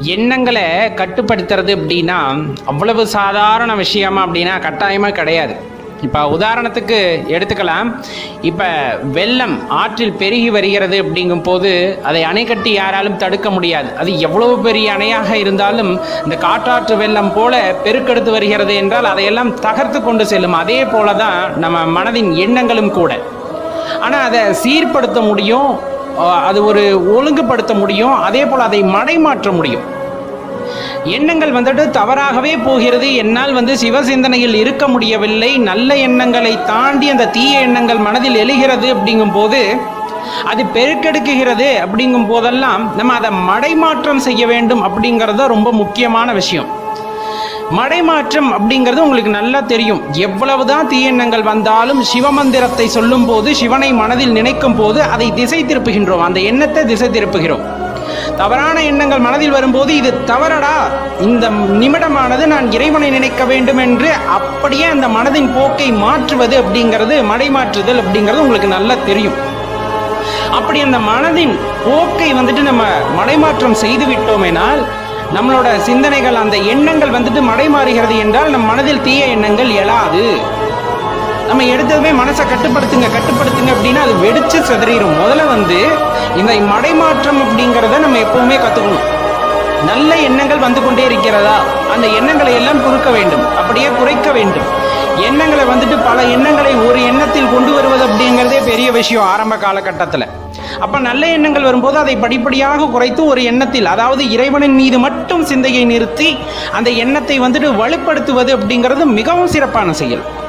எண்ணங்களை கட்டுப்படுத்துறது அப்படின்னா அவ்வளவு சாதாரண விஷயமா அப்படின்னா கட்டாயமாக கிடையாது இப்போ உதாரணத்துக்கு எடுத்துக்கலாம் இப்போ வெள்ளம் ஆற்றில் பெருகி வருகிறது அப்படிங்கும் போது அதை அணை கட்டி யாராலும் தடுக்க முடியாது அது எவ்வளவு பெரிய அணையாக இருந்தாலும் இந்த காட்டாற்று வெள்ளம் போல பெருக்கெடுத்து வருகிறது என்றால் அதையெல்லாம் தகர்த்து கொண்டு செல்லும் அதே போல தான் நம்ம மனதின் எண்ணங்களும் கூட ஆனால் அதை சீர்படுத்த முடியும் அஹ் அது ஒரு ஒழுங்குபடுத்த முடியும் அதே போல் அதை மடைமாற்ற முடியும் எண்ணங்கள் வந்துட்டு தவறாகவே போகிறது என்னால் வந்து சிவசிந்தனையில் இருக்க முடியவில்லை நல்ல எண்ணங்களை தாண்டி அந்த தீய எண்ணங்கள் மனதில் எழுகிறது அப்படிங்கும் போது அது பெருக்கெடுக்குகிறது அப்படிங்கும் போதெல்லாம் நம்ம அதை மடைமாற்றம் செய்ய வேண்டும் அப்படிங்கிறது தான் ரொம்ப முக்கியமான விஷயம் மடைமாற்றம் அப்படிங்கிறது உங்களுக்கு நல்லா தெரியும் எவ்வளவுதான் தீயெண்ணங்கள் வந்தாலும் சிவமந்திரத்தை சொல்லும் போது சிவனை மனதில் நினைக்கும் போது அதை திசை திருப்புகின்றோம் அந்த எண்ணத்தை திசை திருப்புகிறோம் தவறான எண்ணங்கள் மனதில் வரும்போது இது தவறடா இந்த நிமிடமானது நான் இறைவனை நினைக்க வேண்டும் என்று அப்படியே அந்த மனதின் போக்கை மாற்றுவது அப்படிங்கிறது மடைமாற்றுதல் அப்படிங்கிறது உங்களுக்கு நல்லா தெரியும் அப்படி அந்த மனதின் போக்கை வந்துட்டு நம்ம மடைமாற்றம் செய்து விட்டோமேனால் நம்மளோட சிந்தனைகள் அந்த எண்ணங்கள் வந்துட்டு மடைமாறுகிறது என்றால் நம் மனதில் தீய எண்ணங்கள் எழாது நம்ம எடுத்ததுமே மனசை கட்டுப்படுத்துங்க கட்டுப்படுத்துங்க அப்படின்னா அது வெடிச்சு சிதறிடும் முதல்ல வந்து இந்த மடைமாற்றம் அப்படிங்கிறத நம்ம எப்பவுமே கற்றுக்கணும் நல்ல எண்ணங்கள் வந்து கொண்டே இருக்கிறதா அந்த எண்ணங்களை எல்லாம் குறுக்க வேண்டும் அப்படியே குறைக்க வேண்டும் எண்ணங்களை வந்துட்டு பல எண்ணங்களை ஒரு எண்ணத்தில் கொண்டு வருவது அப்படிங்கிறதே பெரிய விஷயம் ஆரம்ப காலகட்டத்தில் அப்ப நல்ல எண்ணங்கள் வரும்போது அதை படிப்படியாக குறைத்து ஒரு எண்ணத்தில் அதாவது இறைவனின் மீது மட்டும் சிந்தையை நிறுத்தி அந்த எண்ணத்தை வந்துட்டு வலுப்படுத்துவது அப்படிங்கிறது மிகவும் சிறப்பான செயல்